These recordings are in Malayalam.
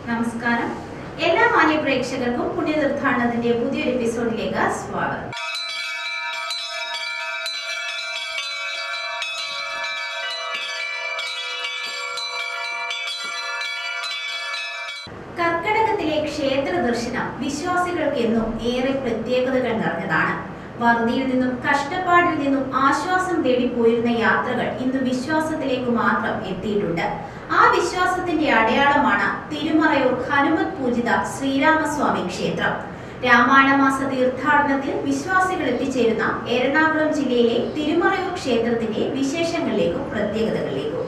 നമസ്കാരം എല്ലാ മാന്യ പ്രേക്ഷകർക്കും പുണ്യ തീർത്ഥാടനത്തിന്റെ പുതിയൊരു എപ്പിസോഡിലേക്ക് സ്വാഗതം കർക്കടകത്തിലെ ക്ഷേത്ര ദർശനം വിശ്വാസികൾക്ക് എന്നും ഏറെ പ്രത്യേകതകൾ നിറഞ്ഞതാണ് വറുതിയിൽ നിന്നും കഷ്ടപ്പാടിൽ നിന്നും ആശ്വാസം തേടി പോയിരുന്ന യാത്രകൾ ഇന്ന് വിശ്വാസത്തിലേക്ക് മാത്രം എത്തിയിട്ടുണ്ട് ആ വിശ്വാസത്തിന്റെ അടയാളമാണ് തിരുമറയൂർ ഹനുമത് പൂജിത ശ്രീരാമസ്വാമി ക്ഷേത്രം രാമായണ മാസ തീർത്ഥാടനത്തിൽ വിശ്വാസികൾ എത്തിച്ചേരുന്ന എറണാകുളം ജില്ലയിലെ തിരുമറയൂർ ക്ഷേത്രത്തിന്റെ വിശേഷങ്ങളിലേക്കും പ്രത്യേകതകളിലേക്കും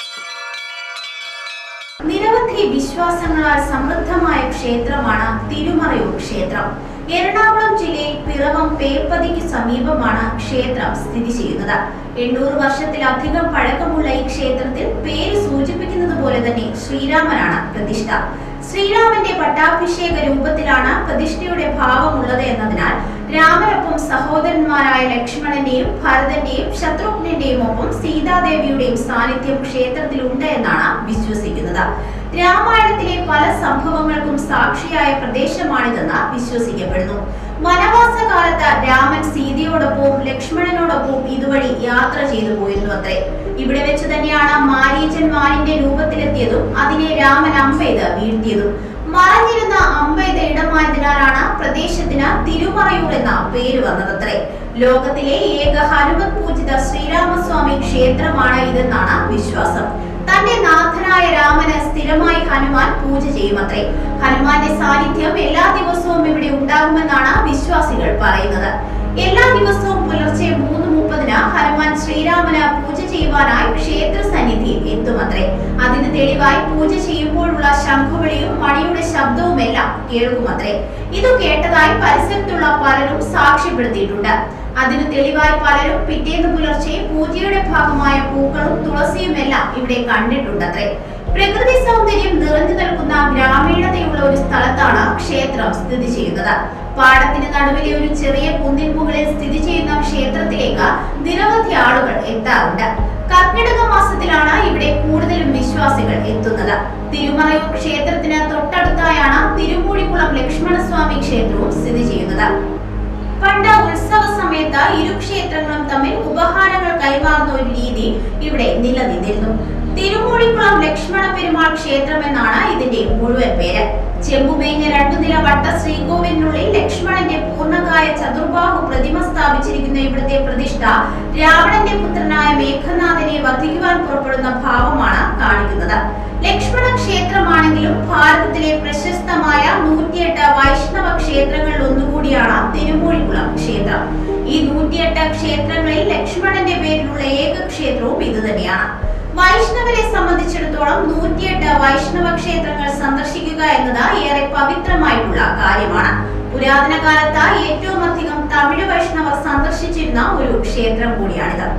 നിരവധി വിശ്വാസങ്ങളാൽ സമൃദ്ധമായ ക്ഷേത്രമാണ് തിരുമറയൂർ ക്ഷേത്രം എറണാകുളം ജില്ലയിൽ പിറവം പേപ്പതിക്ക് സമീപമാണ് ക്ഷേത്രം സ്ഥിതി ചെയ്യുന്നത് എണ്ണൂറ് വർഷത്തിലധികം പഴക്കമുള്ള ഈ ക്ഷേത്രത്തിൽ പേര് സൂചിപ്പിക്കുന്നത് പോലെ തന്നെ ശ്രീരാമനാണ് പ്രതിഷ്ഠ ശ്രീരാമന്റെ പട്ടാഭിഷേക രൂപത്തിലാണ് പ്രതിഷ്ഠയുടെ ഭാവമുള്ളത് എന്നതിനാൽ രാമനൊപ്പം സഹോദരന്മാരായ ലക്ഷ്മണന്റെയും ഭരതന്റെയും ശത്രുഘ്നന്റെയും ഒപ്പം സീതാദേവിയുടെയും സാന്നിധ്യം ക്ഷേത്രത്തിലുണ്ട് എന്നാണ് വിശ്വസിക്കുന്നത് രാമായണത്തിലെ പല സംഭവങ്ങൾക്കും സാക്ഷിയായ പ്രദേശമാണിതെന്ന് വിശ്വസിക്കപ്പെടുന്നു വനവാസ കാലത്ത് രാമൻ സീതയോടൊപ്പവും ലക്ഷ്മണനോടൊപ്പവും ഇതുവഴി യാത്ര ചെയ്തു പോയിരുന്നു അത്രേ ഇവിടെ വെച്ച് തന്നെയാണ് മാരീചൻ മാനിന്റെ രൂപത്തിലെത്തിയതും അതിനെ രാമൻ അമ്പെയ്ത് വീഴ്ത്തിയതും മറഞ്ഞിരുന്ന അമ്പെയ്ത ഇടമായതിനാലാണ് പ്രദേശത്തിന് തിരുമറയൂർ എന്ന പേര് വന്നതത്രേ ലോകത്തിലെ ഏക ഹനുമത് പൂജിത ശ്രീരാമസ്വാമി ക്ഷേത്രമാണ് ഇതെന്നാണ് വിശ്വാസം തന്റെ നാഥനായ രാമന് സ്ഥിരമായി ഹനുമാൻ പൂജ ചെയ്യുമത്രേ ഹനുമാന്റെ സാന്നിധ്യം എല്ലാ ദിവസവും ഇവിടെ ഉണ്ടാകുമെന്നാണ് വിശ്വാസികൾ പറയുന്നത് എല്ലാ ദിവസവും പുലർച്ചെ മൂന്ന് മുപ്പതിന് ഹനുമാൻ ശ്രീരാമന് പൂജ ചെയ്യുവാനായി ക്ഷേത്ര സന്നിധിയിൽ എത്തുമത്രേ അതിന് തെളിവായി പൂജ ചെയ്യുമ്പോഴുള്ള ശംഖുവിളിയും മണിയുടെ ശബ്ദവും എല്ലാം കേൾക്കുമത്രേ ഇത് കേട്ടതായി പരിസരത്തുള്ള പലരും സാക്ഷ്യപ്പെടുത്തിയിട്ടുണ്ട് അതിന് തെളിവായി പലരും പിറ്റേന്ന് പുലർച്ചെ പൂജയുടെ ഭാഗമായ പൂക്കളും തുളസിയും എല്ലാം ഇവിടെ കണ്ടിട്ടുണ്ടത്രേ പ്രകൃതി സൗന്ദര്യം നിറഞ്ഞു നിൽക്കുന്ന ഗ്രാമീണതയുള്ള ഒരു സ്ഥലത്താണ് ക്ഷേത്രം സ്ഥിതി ചെയ്യുന്നത് പാടത്തിന് നടുവിലെ ഒരു ചെറിയ കുന്നിൻ മുകളിൽ സ്ഥിതി ചെയ്യുന്ന ക്ഷേത്രത്തിലേക്ക് നിരവധി ആളുകൾ എത്താറുണ്ട് കർക്കിടക മാസത്തിലാണ് ഇവിടെ കൂടുതലും വിശ്വാസികൾ എത്തുന്നത് തിരുമറയൂർ ക്ഷേത്രത്തിന് തൊട്ടടുത്തായാണ് തിരുമൂഴിക്കുളം ലക്ഷ്മണസ്വാമി ക്ഷേത്രവും സ്ഥിതി ചെയ്യുന്നത് പണ്ട് ഉത്സവ സമയത്ത് ഇരു ക്ഷേത്രങ്ങളും തമ്മിൽ ഉപഹാരങ്ങൾ കൈമാറുന്ന ഒരു രീതി ഇവിടെ നിലനിന്നിരുന്നു തിരുമൂഴിക്കുളം ലക്ഷ്മണ പെരുമാൾ ക്ഷേത്രം എന്നാണ് ഇതിന്റെ മുഴുവൻ പേര് ചെമ്പുമേഞ്ഞ രണ്ടു നില വട്ട ശ്രീകോവിലിനുള്ളിൽ ലക്ഷ്മണന്റെ പൂർണ്ണകായ ചതുർബാഹു പ്രതിമ സ്ഥാപിച്ചിരിക്കുന്ന ഇവിടുത്തെ പ്രതിഷ്ഠ രാവണന്റെ പുത്രനായ മേഘനാഥനെ വധിക്കുവാൻ പുറപ്പെടുന്ന ഭാവമാണ് കാണിക്കുന്നത് ലക്ഷ്മണ ക്ഷേത്രമാണെങ്കിലും ഭാരതത്തിലെ പ്രശസ്തമായ നൂറ്റിയെട്ട് വൈഷ്ണവ ക്ഷേത്രങ്ങളിൽ ഒന്നുകൂടിയാണ് തിരുമൂഴിക്കുളം ക്ഷേത്രം ഈ നൂറ്റിയെട്ട് ക്ഷേത്രങ്ങളിൽ ലക്ഷ്മണന്റെ പേരിലുള്ള ഏക ക്ഷേത്രവും ഇത് തന്നെയാണ് വൈഷ്ണവരെ സംബന്ധിച്ചിടത്തോളം നൂറ്റിയെട്ട് വൈഷ്ണവ ക്ഷേത്രങ്ങൾ സന്ദർശിക്കുക എന്നത് ഏറെ പവിത്രമായിട്ടുള്ള കാര്യമാണ് പുരാതന കാലത്ത് ഏറ്റവും അധികം തമിഴ് വൈഷ്ണവർ സന്ദർശിച്ചിരുന്ന ഒരു ക്ഷേത്രം കൂടിയാണിത്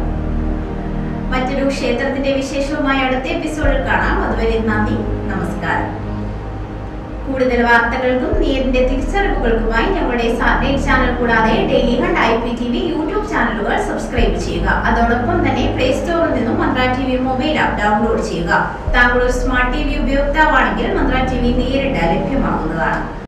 മറ്റൊരു ക്ഷേത്രത്തിന്റെ വിശേഷവുമായി അടുത്ത എപ്പിസോഡിൽ കാണാം അതുവരെ നന്ദി നമസ്കാരം കൂടുതൽ വാർത്തകൾക്കും നേരിന്റെ തിരിച്ചറിവുകൾക്കുമായി ഞങ്ങളുടെ സാറ്റലൈറ്റ് ചാനൽ കൂടാതെ Daily Hunt I P T V YouTube ചാനലുകൾ സബ്സ്ക്രൈബ് ചെയ്യുക അതോടൊപ്പം തന്നെ പ്ലേ സ്റ്റോറിൽ നിന്നും Mantra T V mobile app download ചെയ്യുക താങ്കൾ ഒരു സ്മാർട്ട് ടി വി ഉപയോക്താവാണെങ്കിൽ മന്ത്ര ടി വി നേരിട്ട് ലഭ്യമാകുന്നതാണ്